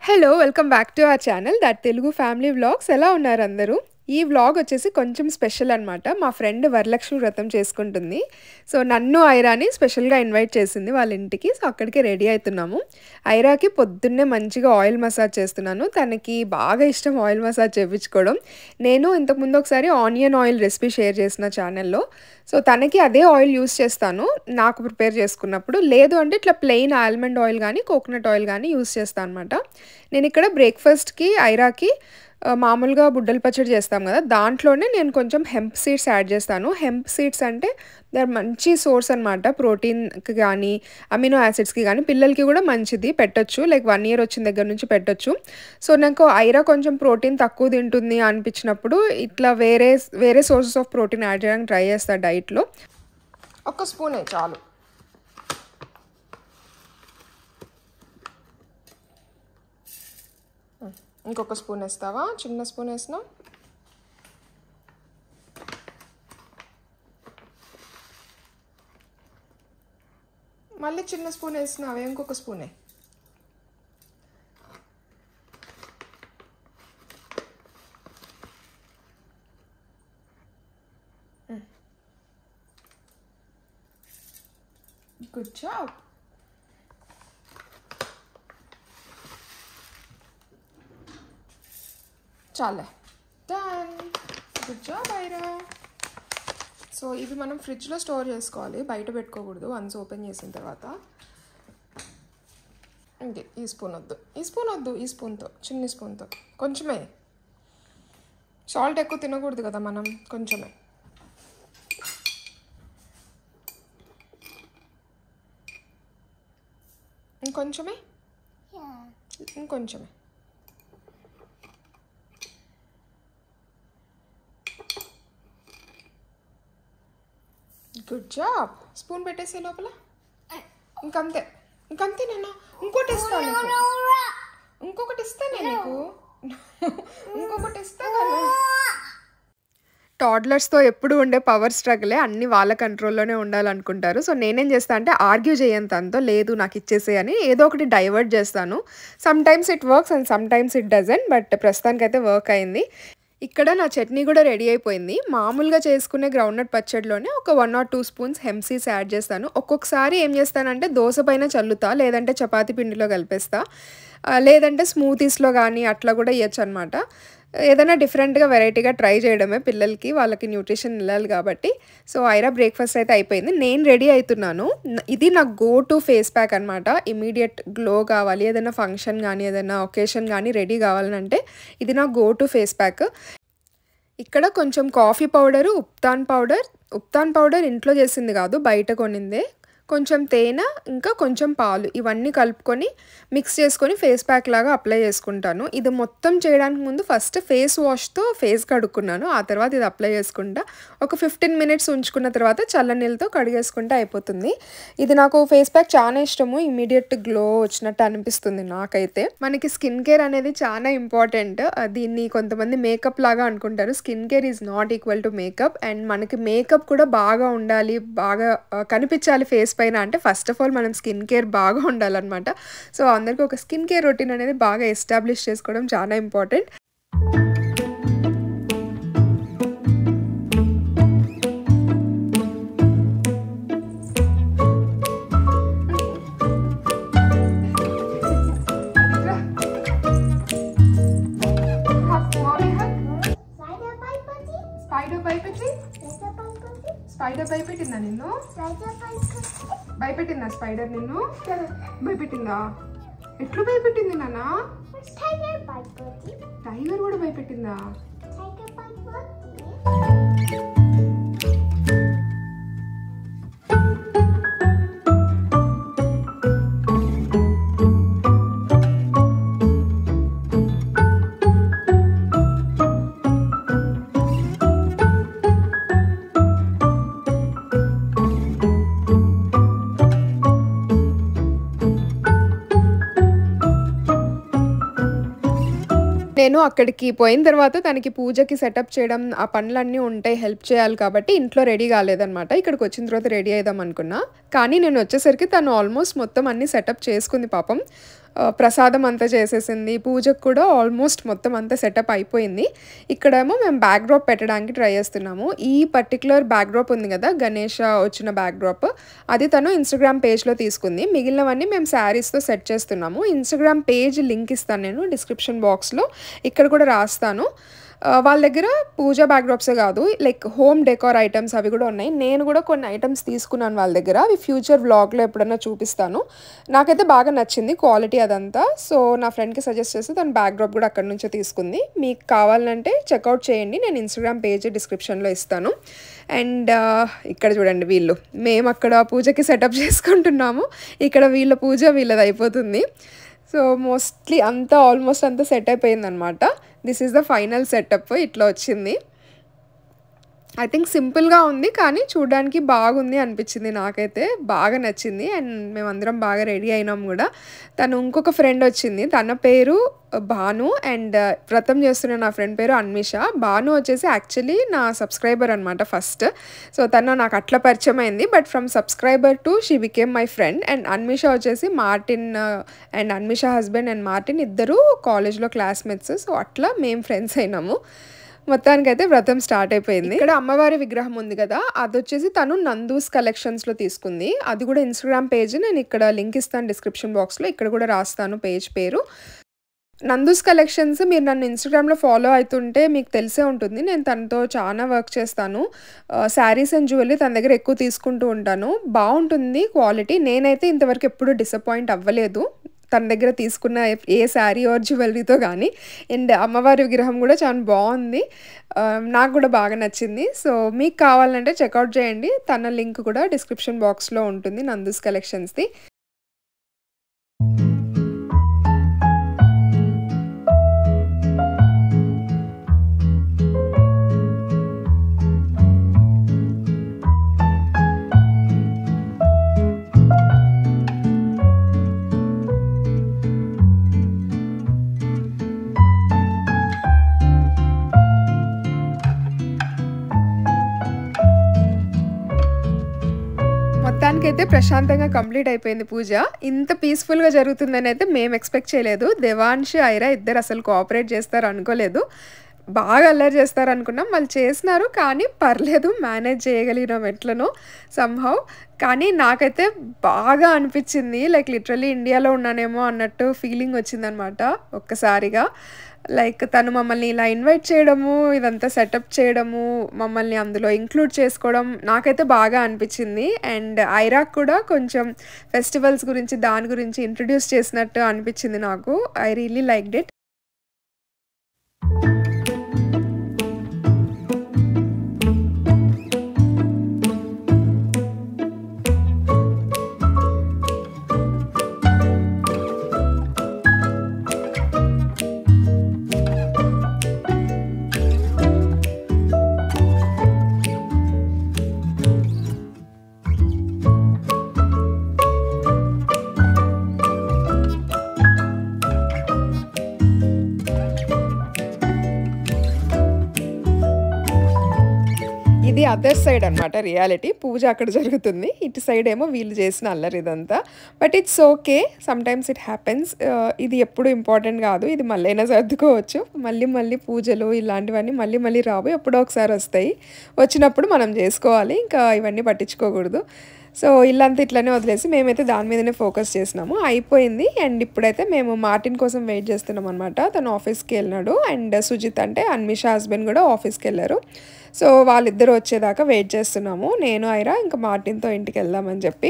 hello welcome back to our channel that Telugu family vlogs ఎలా ఉన్నారు అందరూ ఈ వ్లాగ్ వచ్చేసి కొంచెం స్పెషల్ అనమాట మా ఫ్రెండ్ వరలక్ష్మి వ్రతం చేసుకుంటుంది సో నన్ను ఐరాని స్పెషల్గా ఇన్వైట్ చేసింది వాళ్ళ ఇంటికి సో అక్కడికి రెడీ అవుతున్నాము ఐరాకి పొద్దున్నే మంచిగా ఆయిల్ మసాజ్ చేస్తున్నాను తనకి బాగా ఇష్టం ఆయిల్ మసాజ్ చేయించుకోవడం నేను ఇంతకుముందు ఒకసారి ఆనియన్ ఆయిల్ రెసిపీ షేర్ చేసిన ఛానల్లో సో తనకి అదే ఆయిల్ యూస్ చేస్తాను నాకు ప్రిపేర్ చేసుకున్నప్పుడు లేదు అంటే ఇట్లా ప్లెయిన్ ఆల్మండ్ ఆయిల్ కానీ కోకోనట్ ఆయిల్ కానీ యూస్ చేస్తాను అనమాట నేను ఇక్కడ బ్రేక్ఫాస్ట్కి ఐరాకి ఆ, మామూలుగా బుడ్డల పచ్చడి చేస్తాం కదా దాంట్లోనే నేను కొంచెం హెంప్ సీడ్స్ యాడ్ చేస్తాను హెంప్ సీడ్స్ అంటే దాని మంచి సోర్స్ అనమాట ప్రోటీన్కి కానీ అమినో యాసిడ్స్కి కానీ పిల్లలకి కూడా మంచిది పెట్టొచ్చు లైక్ వన్ ఇయర్ వచ్చిన దగ్గర నుంచి పెట్టొచ్చు సో నాకు ఐరా కొంచెం ప్రోటీన్ తక్కువ తింటుంది అనిపించినప్పుడు ఇట్లా వేరే వేరే సోర్సెస్ ఆఫ్ ప్రోటీన్ యాడ్ చేయడానికి ట్రై చేస్తా డైట్లో ఒక స్పూనే చాలు ఇంకొక స్పూన్ వేస్తావా చిన్న స్పూన్ వేసినా మళ్ళీ చిన్న స్పూన్ వేసినావే ఇంకొక స్పూనే గుడ్ జాబ్ చాలే done good job Aira so ఇవి మనం ఫ్రిడ్జ్లో స్టోర్ చేసుకోవాలి బయట పెట్టుకోకూడదు వన్స్ ఓపెన్ చేసిన తర్వాత ఇంకే ఈ స్పూన్ వద్దు ఈ స్పూన్ వద్దు ఈ స్పూన్తో చిన్ని స్పూన్తో కొంచెమే సాల్ట్ ఎక్కువ తినకూడదు కదా మనం కొంచెమే ఇంకొంచెమే ఇంకొంచెమే గుడ్ జాబ్ స్పూన్ పెట్టేసే లోపల ఇంకంతే ఇంకంతే నేను ఇంకోటి ఇస్తా నీకు ఇంకొకటి ఇస్తానే నీకు ఇంకొకటి ఇస్తా కదా టాడ్లర్స్తో ఎప్పుడు ఉండే పవర్ స్ట్రగులే అన్ని వాళ్ళ కంట్రోల్లోనే ఉండాలనుకుంటారు సో నేనేం చేస్తా అంటే ఆర్గ్యూ చేయను తనతో లేదు నాకు ఇచ్చేసే అని ఏదో ఒకటి డైవర్ట్ చేస్తాను sometimes it works and sometimes it doesn't but ప్రస్తుతానికైతే వర్క్ అయింది ఇక్కడ నా చట్నీ కూడా రెడీ అయిపోయింది మామూలుగా చేసుకునే గ్రౌండ్నట్ పచ్చడిలోనే ఒక వన్ ఆర్ టూ స్పూన్స్ హెమ్సీస్ యాడ్ చేస్తాను ఒక్కొక్కసారి ఏం చేస్తానంటే దోశ పైన చల్లుతా లేదంటే చపాతీ పిండిలో కలిపేస్తా ఆ, లేదంటే స్మూతీస్లో కానీ అట్లా కూడా ఇవ్వచ్చు అనమాట ఏదైనా డిఫరెంట్గా వెరైటీగా ట్రై చేయడమే పిల్లలకి వాళ్ళకి న్యూట్రిషన్ వెళ్ళాలి కాబట్టి సో ఐరా బ్రేక్ఫాస్ట్ అయితే అయిపోయింది నేను రెడీ అవుతున్నాను న- ఇది నా గో టు ఫేస్ ప్యాక్ అనమాట ఇమీడియట్ గ్లో కావాలి ఏదైనా ఫంక్షన్ కానీ ఏదైనా ఒకేషన్ కానీ రెడీ కావాలంటే ఇది నా గో టు ఫేస్ ప్యాక్ ఇక్కడ కొంచెం coffee powder ubtan powder ubtan powder ఇంట్లో చేసింది కాదు బయట కొనిందే కొంచెం తేనె ఇంకా కొంచెం పాలు ఇవన్నీ కలుపుకొని మిక్స్ చేసుకొని ఫేస్ ప్యాక్ లాగా అప్లై చేసుకుంటాను ఇది మొత్తం చేయడానికి ముందు ఫస్ట్ ఫేస్ వాష్తో ఫేస్ కడుక్కున్నాను ఆ తర్వాత ఇది అప్లై చేసుకుంటా ఒక ఫిఫ్టీన్ మినిట్స్ ఉంచుకున్న తర్వాత చల్ల నీళ్ళతో కడిగేసుకుంటే అయిపోతుంది ఇది నాకు ఫేస్ ప్యాక్ చాలా ఇష్టము ఇమీడియట్ గ్లో వచ్చినట్టు అనిపిస్తుంది నాకైతే మనకి స్కిన్ కేర్ అనేది చాలా ఇంపార్టెంట్ దీన్ని కొంతమంది మేకప్ లాగా అనుకుంటారు skin care is not equal to makeup and మనకి మేకప్ కూడా బాగా ఉండాలి బాగా ఆ, కనిపించాలి ఫేస్ పైన అంటే ఫస్ట్ ఆఫ్ ఆల్ మనం స్కిన్ కేర్ బాగా ఉండాలన్నమాట సో అందరికీ ఒక స్కిన్ కేర్ రొటీన్ అనేది బాగా ఎస్టాబ్లిష్ చేసుకోవడం చాలా ఇంపార్టెంట్ స్పైడర్ భయపెట్టి స్పైడర్ భయపెట్టిందా నిన్ను భయపెట్టిందా స్పైడర్ నిన్ను భయపెట్టిందా ఎట్లు భయపెట్టింది నాన్న టైగర్ కూడా భయపెట్టిందా నేను అక్కడికి పోయిన తర్వాత తనకి పూజకి సెటప్ చేయడం ఆ పనులన్నీ ఉంటాయి హెల్ప్ చేయాలి కాబట్టి ఇంట్లో రెడీ కాలేదనమాట ఇక్కడికి వచ్చిన తర్వాత రెడీ అయిదాం అనుకున్నా కానీ నేను వచ్చేసరికి తను ఆల్మోస్ట్ మొత్తం అన్ని సెటప్ చేసుకుంది పాపం ఆ, ప్రసాదం అంతా చేసేసింది పూజకు కూడా ఆల్మోస్ట్ మొత్తం అంతా సెటప్ అయిపోయింది ఇక్కడేమో మేము బ్యాక్ డ్రాప్ పెట్టడానికి ట్రై చేస్తున్నాము ఈ పర్టికులర్ బ్యాక్ డ్రాప్ ఉంది కదా గణేష వచ్చిన బ్యాక్ డ్రాప్ అది తను ఇన్స్టాగ్రామ్ పేజ్లో తీసుకుంది మిగిలినవన్నీ మేము శారీస్తో సెట్ చేస్తున్నాము ఇన్స్టాగ్రామ్ పేజ్ లింక్ ఇస్తాను నేను డిస్క్రిప్షన్ బాక్స్లో ఇక్కడ కూడా రాస్తాను ఆ, వాళ్ళ దగ్గర పూజ బ్యాక్డ్రాప్సే కాదు లైక్ హోమ్ డెకార్ ఐటమ్స్ అవి కూడా ఉన్నాయి నేను కూడా కొన్ని ఐటమ్స్ తీసుకున్నాను వాళ్ళ దగ్గర అవి ఫ్యూచర్ వ్లాగ్లో ఎప్పుడైనా చూపిస్తాను నాకైతే బాగా నచ్చింది క్వాలిటీ అదంతా సో నా ఫ్రెండ్కి సజెస్ట్ చేస్తే తను బ్యాక్డ్రాప్ కూడా అక్కడ నుంచే తీసుకుంది మీకు కావాలంటే చెక్అవుట్ చేయండి నేను ఇన్స్టాగ్రామ్ పేజ్ డిస్క్రిప్షన్లో ఇస్తాను అండ్ ఇక్కడ చూడండి వీళ్ళు మేము అక్కడ పూజకి సెటప్ చేసుకుంటున్నాము ఇక్కడ వీళ్ళ పూజ వీళ్ళది అయిపోతుంది సో మోస్ట్లీ అంతా ఆల్మోస్ట్ అంతా సెట్ అయిపోయింది అనమాట this is the final setup ఇట్లా వచ్చింది ఐ థింక్ సింపుల్గా ఉంది కానీ చూడడానికి బాగుంది అనిపించింది నాకైతే బాగా నచ్చింది అండ్ మేమందరం బాగా రెడీ అయినాం కూడా తను ఇంకొక ఫ్రెండ్ వచ్చింది తన పేరు భాను అండ్ వ్రతం చేస్తున్న నా ఫ్రెండ్ పేరు అన్మిష భాను వచ్చేసి యాక్చువల్లీ నా సబ్స్క్రైబర్ అనమాట ఫస్ట్ సో తను నాకు అట్లా పరిచయం అయింది but from subscriber to she became my friend and Anmisha వచ్చేసి Martin and Anmisha husband and Martin ఇద్దరు కాలేజ్లో క్లాస్మేట్స్ సో అట్లా మేము ఫ్రెండ్స్ అయినాము మొత్తానికైతే వ్రతం స్టార్ట్ అయిపోయింది ఇక్కడ అమ్మవారి విగ్రహం ఉంది కదా అది వచ్చేసి తను నందూస్ కలెక్షన్స్లో తీసుకుంది అది కూడా ఇన్స్టాగ్రామ్ పేజ్ నేను ఇక్కడ లింక్ ఇస్తాను డిస్క్రిప్షన్ బాక్స్లో ఇక్కడ కూడా రాస్తాను పేజ్ పేరు నందూస్ కలెక్షన్స్ మీరు నన్ను ఇన్స్టాగ్రామ్లో ఫాలో అవుతుంటే మీకు తెలిసే ఉంటుంది నేను తనతో చాలా వర్క్ చేస్తాను శారీస్ అండ్ జ్యువెలరీ తన దగ్గర ఎక్కువ తీసుకుంటూ ఉంటాను బాగుంటుంది క్వాలిటీ నేనైతే ఇంతవరకు ఎప్పుడు డిసప్పాయింట్ అవ్వలేదు తన దగ్గర తీసుకున్న ఏ శారీ ఆర్ జ్యువెలరీతో కానీ అండ్ అమ్మవారి విగ్రహం కూడా చాలా బాగుంది ఆ, నాకు కూడా బాగా నచ్చింది సో మీకు కావాలంటే చెక్అవుట్ చేయండి తన లింక్ కూడా డిస్క్రిప్షన్ బాక్స్లో ఉంటుంది నందూస్ కలెక్షన్స్ది మొత్తానికైతే ప్రశాంతంగా కంప్లీట్ అయిపోయింది పూజ ఇంత పీస్ఫుల్గా జరుగుతుందని అయితే మేము ఎక్స్పెక్ట్ చేయలేదు దేవాంశ్ ఐరా ఇద్దరు అసలు కోఆపరేట్ చేస్తారు అనుకోలేదు బాగా అల్లరి చేస్తారు అనుకున్నాం వాళ్ళు చేసినారు కానీ పర్లేదు మేనేజ్ చేయగలిగినాం ఎట్లనో సంహవ్ కానీ నాకైతే బాగా అనిపించింది లైక్ లిటరలీ ఇండియాలో ఉన్నానేమో అన్నట్టు ఫీలింగ్ వచ్చిందనమాట ఒక్కసారిగా లైక్ తను మమ్మల్ని ఇలా ఇన్వైట్ చేయడము ఇదంతా సెటప్ చేయడము మమ్మల్ని అందులో ఇంక్లూడ్ చేసుకోవడం నాకైతే బాగా అనిపించింది అండ్ ఐరాక్ కూడా కొంచెం ఫెస్టివల్స్ గురించి దాని గురించి ఇంట్రడ్యూస్ చేసినట్టు అనిపించింది నాకు ఐ రియలీ లైక్ ఇట్ ఇది అదర్ సైడ్ అనమాట రియాలిటీ పూజ అక్కడ జరుగుతుంది ఇటు సైడ్ ఏమో వీళ్ళు చేసిన అల్లరి ఇదంతా but it's okay sometimes it happens ఇది ఎప్పుడు ఇంపార్టెంట్ కాదు ఇది మళ్ళైనా సర్దుకోవచ్చు మళ్ళీ మళ్ళీ పూజలు ఇలాంటివన్నీ మళ్ళీ మళ్ళీ రావు ఎప్పుడో ఒకసారి వస్తాయి వచ్చినప్పుడు మనం చేసుకోవాలి ఇంకా ఇవన్నీ పట్టించుకోకూడదు సో ఇల్లంతా ఇట్లనే వదిలేసి మేమైతే దాని మీదనే ఫోకస్ చేసినాము అయిపోయింది అండ్ ఇప్పుడైతే మేము మార్టిన్ కోసం వెయిట్ చేస్తున్నాం అనమాట తను ఆఫీస్కి వెళ్ళినాడు అండ్ సుజిత్ అంటే అన్మిషా హస్బెండ్ కూడా ఆఫీస్కి వెళ్ళారు సో వాళ్ళిద్దరు వచ్చేదాకా వెయిట్ చేస్తున్నాము నేను ఐరా ఇంకా మార్టిన్తో ఇంటికి వెళ్దామని చెప్పి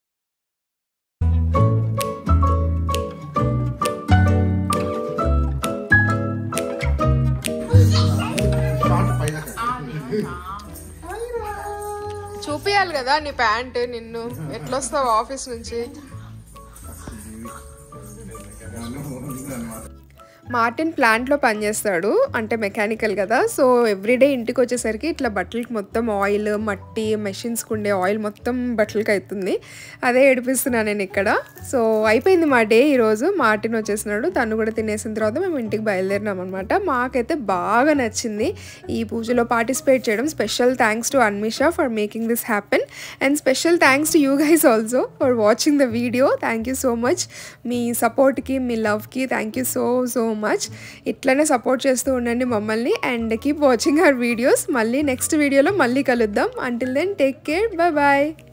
చూపియాలి కదా నీ ప్యాంట్ నిన్ను ఎట్లొస్తావు ఆఫీస్ నుంచి మార్టిన్ ప్లాంట్లో పనిచేస్తాడు అంటే మెకానికల్ కదా సో ఎవ్రీడే ఇంటికి వచ్చేసరికి ఇట్లా బట్టలకి మొత్తం ఆయిల్ మట్టి మెషిన్స్కి ఉండే ఆయిల్ మొత్తం బట్టలకి అవుతుంది అదే ఏడిపిస్తున్నాను నేను ఇక్కడ సో అయిపోయింది మా డే ఈరోజు మార్టిన్ వచ్చేసినాడు తను కూడా తినేసిన తర్వాత మేము ఇంటికి బయలుదేరినాం అనమాట మాకైతే బాగా నచ్చింది ఈ పూజలో పార్టిసిపేట్ చేయడం special thanks to Anmisha for making this happen and special thanks to you guys also for watching the video thank you so much మీ సపోర్ట్కి మీ లవ్కి thank you so so much ఇట్లనే సపోర్ట్ చేస్తూ ఉండండి మమ్మల్ని and keep watching our videos మళ్ళీ next వీడియోలో మళ్ళీ కలుద్దాం until then take care bye bye